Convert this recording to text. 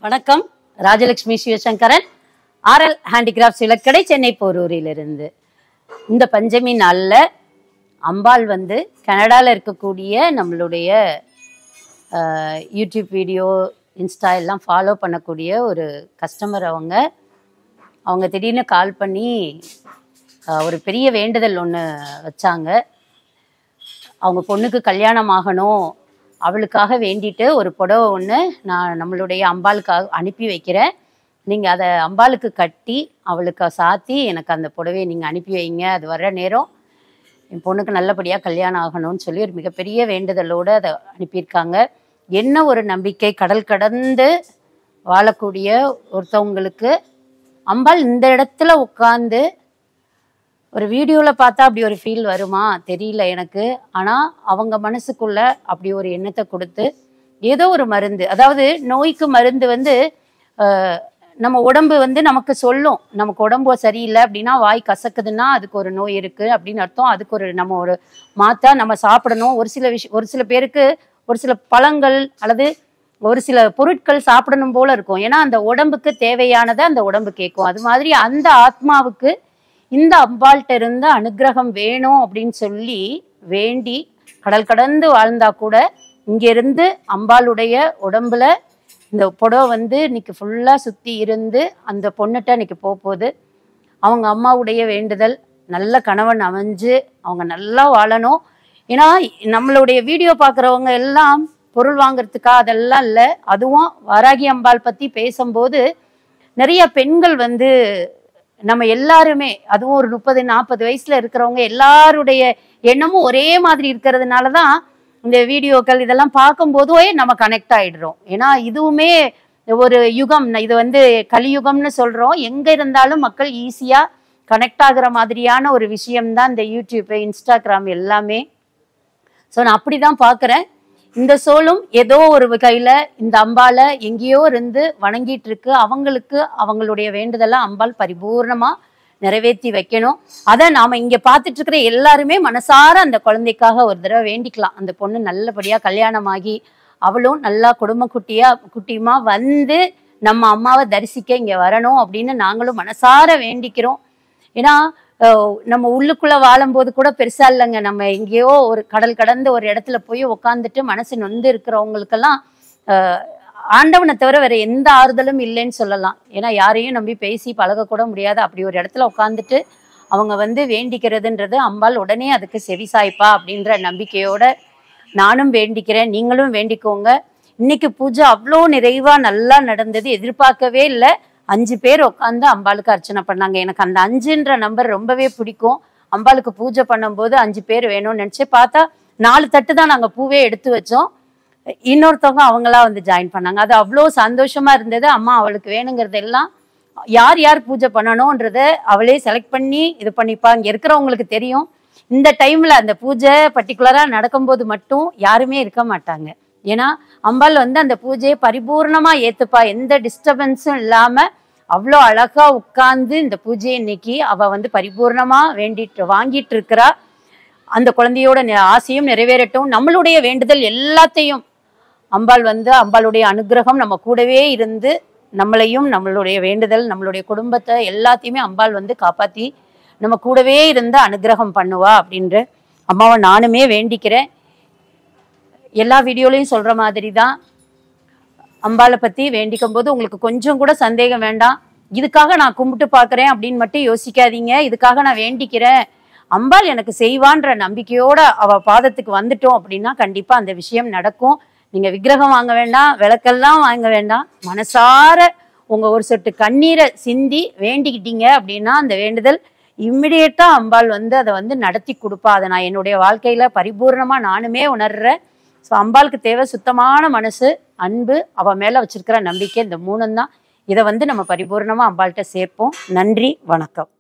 வணக்கம் Rajalakshmi Sivasankaran RL handicrafts விளக்கடை சென்னை போரூரிலிருந்து இந்த பஞ்சமி நாளில் அம்பாள் வந்து கனடாவில் இருக்கக்கூடிய நம்மளுடைய அஹ், யூடியூப் வீடியோ இன்ஸ்டா எல்லாம் ஃபாலோ பண்ணக்கூடிய ஒரு கஸ்டமர் அவங்க அவங்க திடீர்னு கால் பண்ணி அஹ், ஒரு பெரிய வேண்டுதல் ஒன்று வச்சாங்க அவங்க பொண்ணுக்கு கல்யாணம் ஆகணும் அவளுக்காக வேண்டிட்டு ஒரு புடவை ஒன்று நான் நம்மளுடைய அம்பாளுக்காக அனுப்பி வைக்கிறேன் நீங்கள் அதை அம்பாளுக்கு கட்டி அவளுக்கு சாத்தி எனக்கு அந்த புடவையை நீங்கள் அனுப்பி வைங்க அது வர்ற நேரம் என் பொண்ணுக்கு நல்லபடியாக கல்யாணம் ஆகணும்னு சொல்லி ஒரு மிகப்பெரிய வேண்டுதலோடு அதை அனுப்பியிருக்காங்க என்ன ஒரு நம்பிக்கை கடல் கடந்து வாழக்கூடிய ஒருத்தவங்களுக்கு அம்பாள் இந்த இடத்துல உட்காந்து ஒரு வீடியோவில் பார்த்தா அப்படி ஒரு ஃபீல் வருமா தெரியல எனக்கு ஆனால் அவங்க மனசுக்குள்ள அப்படி ஒரு எண்ணத்தை கொடுத்து ஏதோ ஒரு மருந்து அதாவது நோய்க்கு மருந்து வந்து அஹ், நம்ம உடம்பு வந்து நமக்கு சொல்லும் நமக்கு உடம்பு சரியில்லை அப்படின்னா வாய் கசக்குதுன்னா அதுக்கு ஒரு நோய் இருக்குது அப்படின்னு அர்த்தம் அதுக்கு ஒரு நம்ம ஒரு மாத்தா நம்ம சாப்பிடணும் ஒரு சில விஷயம் ஒரு சில பேருக்கு ஒரு சில பழங்கள் அல்லது ஒரு சில பொருட்கள் சாப்பிடணும் போல இருக்கும் ஏன்னா அந்த உடம்புக்கு தேவையானதை அந்த உடம்பு கேட்கும் அது மாதிரி அந்த ஆத்மாவுக்கு இந்த அம்பாள்கிட்ட இருந்து அனுக்கிரகம் வேணும் அப்படின்னு சொல்லி வேண்டி கடல் கடந்து வாழ்ந்தா கூட இங்கிருந்து அம்பாளுடைய உடம்புல இந்த புடவை வந்து இன்னைக்கு ஃபுல்லாக சுற்றி இருந்து அந்த பொண்ணுகிட்ட இன்னைக்கு போக போகுது அவங்க அம்மாவுடைய வேண்டுதல் நல்ல கணவன் அமைஞ்சு அவங்க நல்லா வாழணும் ஏன்னா நம்மளுடைய வீடியோ பார்க்குறவங்க எல்லாம் பொருள் வாங்குறதுக்கா அதெல்லாம் இல்லை அதுவும் வாராகி அம்பாள் பற்றி பேசும்போது நிறைய பெண்கள் வந்து நம்ம எல்லாருமே அதுவும் ஒரு முப்பது நாற்பது வயசுல இருக்கிறவங்க எல்லாருடைய எண்ணமும் ஒரே மாதிரி இருக்கிறதுனால தான் இந்த வீடியோக்கள் இதெல்லாம் பார்க்கும்போதே நம்ம கனெக்ட் ஆயிடுறோம் ஏன்னா இதுவுமே ஒரு யுகம் இது வந்து கலியுகம்னு சொல்றோம் எங்க இருந்தாலும் மக்கள் ஈஸியா கனெக்ட் ஆகுற மாதிரியான ஒரு விஷயம்தான் இந்த யூடியூப் இன்ஸ்டாகிராம் எல்லாமே ஸோ நான் அப்படி தான் பார்க்குறேன் இந்த சோலும் ஏதோ ஒரு கையில் இந்த அம்பாலை எங்கேயோ இருந்து வணங்கிட்டு இருக்கு அவங்களுக்கு அவங்களுடைய வேண்டுதலை அம்பாள் பரிபூர்ணமாக நிறைவேற்றி வைக்கணும் அதை நாம் இங்கே பார்த்துட்டு இருக்கிற எல்லாருமே மனசார அந்த குழந்தைக்காக ஒரு தடவை வேண்டிக்கலாம் அந்த பொண்ணு நல்லபடியாக கல்யாணமாகி அவளும் நல்லா குடும்ப குட்டியா குட்டியுமா வந்து நம்ம அம்மாவை தரிசிக்க இங்கே வரணும் அப்படின்னு நாங்களும் மனசார வேண்டிக்கிறோம் ஏன்னா அஹ், நம்ம உள்ளுக்குள்ள வாழும்போது கூட பெருசா இல்லைங்க நம்ம எங்கேயோ ஒரு கடல் கடந்த ஒரு இடத்துல போய் உக்காந்துட்டு மனசு நொந்து இருக்கிறவங்களுக்கெல்லாம் அஹ், ஆண்டவனை தவிர வேற எந்த ஆறுதலும் இல்லைன்னு சொல்லலாம் ஏன்னா யாரையும் நம்பி பேசி பழகக்கூட முடியாது அப்படி ஒரு இடத்துல உட்காந்துட்டு அவங்க வந்து வேண்டிக்கிறதுன்றது அம்பாள் உடனே அதுக்கு செவி சாய்ப்பா அப்படின்ற நம்பிக்கையோட நானும் வேண்டிக்கிறேன் நீங்களும் வேண்டிக்கோங்க இன்னைக்கு பூஜை அவ்வளோ நிறைவா நல்லா நடந்தது எதிர்பார்க்கவே இல்லை அஞ்சு பேர் உட்காந்து அம்பாளுக்கு அர்ச்சனை பண்ணாங்க எனக்கு அந்த அஞ்சுன்ற நம்பர் ரொம்பவே பிடிக்கும் அம்பாளுக்கு பூஜை பண்ணும்போது அஞ்சு பேர் வேணும்னு நினச்சி பார்த்தா நாலு தட்டு தான் நாங்கள் பூவே எடுத்து வச்சோம் இன்னொருத்தவங்க அவங்களா வந்து ஜாயின் பண்ணாங்க அது அவ்வளோ சந்தோஷமா இருந்தது அம்மா அவளுக்கு வேணுங்கிறதெல்லாம் யார் யார் பூஜை பண்ணணுன்றத அவளே செலக்ட் பண்ணி இது பண்ணிப்பா இங்க இருக்கிறவங்களுக்கு தெரியும் இந்த டைம்ல அந்த பூஜை பர்டிகுலரா நடக்கும்போது மட்டும் யாருமே இருக்க மாட்டாங்க ஏன்னா அம்பாள் வந்து அந்த பூஜையை பரிபூர்ணமா ஏத்துப்பா எந்த டிஸ்டர்பன்ஸும் இல்லாம அவ்வளோ அழகா உட்கார்ந்து இந்த பூஜையை இன்னைக்கு அவ வந்து பரிபூர்ணமா வேண்டிட்டு வாங்கிட்டு இருக்கிறா அந்த குழந்தையோட நி- ஆசையும் நிறைவேறட்டும் நம்மளுடைய வேண்டுதல் எல்லாத்தையும் அம்பாள் வந்து அம்பாளுடைய அனுகிரகம் நம்ம கூடவே இருந்து நம்மளையும் நம்மளுடைய வேண்டுதல் நம்மளுடைய குடும்பத்தை எல்லாத்தையுமே அம்பாள் வந்து காப்பாத்தி நம்ம கூடவே இருந்து அனுகிரகம் பண்ணுவா அப்படின்ற அம்மாவை நானுமே வேண்டிக்கிறேன் எல்லா வீடியோலையும் சொல்ற மாதிரி தான் அம்பாளை பத்தி வேண்டிக்கும் போது உங்களுக்கு கொஞ்சம் கூட சந்தேகம் வேண்டாம் இதுக்காக நான் கும்பிட்டு பார்க்கறேன் அப்படின்னு மட்டும் யோசிக்காதீங்க இதுக்காக நான் வேண்டிக்கிறேன் அம்பாள் எனக்கு செய்வான்ற நம்பிக்கையோட அவ பாதத்துக்கு வந்துட்டோம் அப்படின்னா கண்டிப்பா அந்த விஷயம் நடக்கும் நீங்க விக்கிரகம் வாங்க வேண்டாம் விளக்கெல்லாம் வாங்க வேண்டாம் மனசார உங்க ஒரு சொட்டு கண்ணீரை சிந்தி வேண்டிக்கிட்டீங்க அப்படின்னா அந்த வேண்டுதல் இம்மிடியட்டா அம்பாள் வந்து அதை வந்து நடத்தி கொடுப்பா அதை நான் என்னுடைய வாழ்க்கையில பரிபூர்ணமா நானுமே உணர்றேன் ஸோ அம்பாளுக்கு தேவை சுத்தமான மனசு அன்பு அவ மேல வச்சிருக்கிற நம்பிக்கை இந்த மூணும் தான் இதை வந்து நம்ம பரிபூர்ணமா அம்பாள்கிட்ட சேர்ப்போம் நன்றி வணக்கம்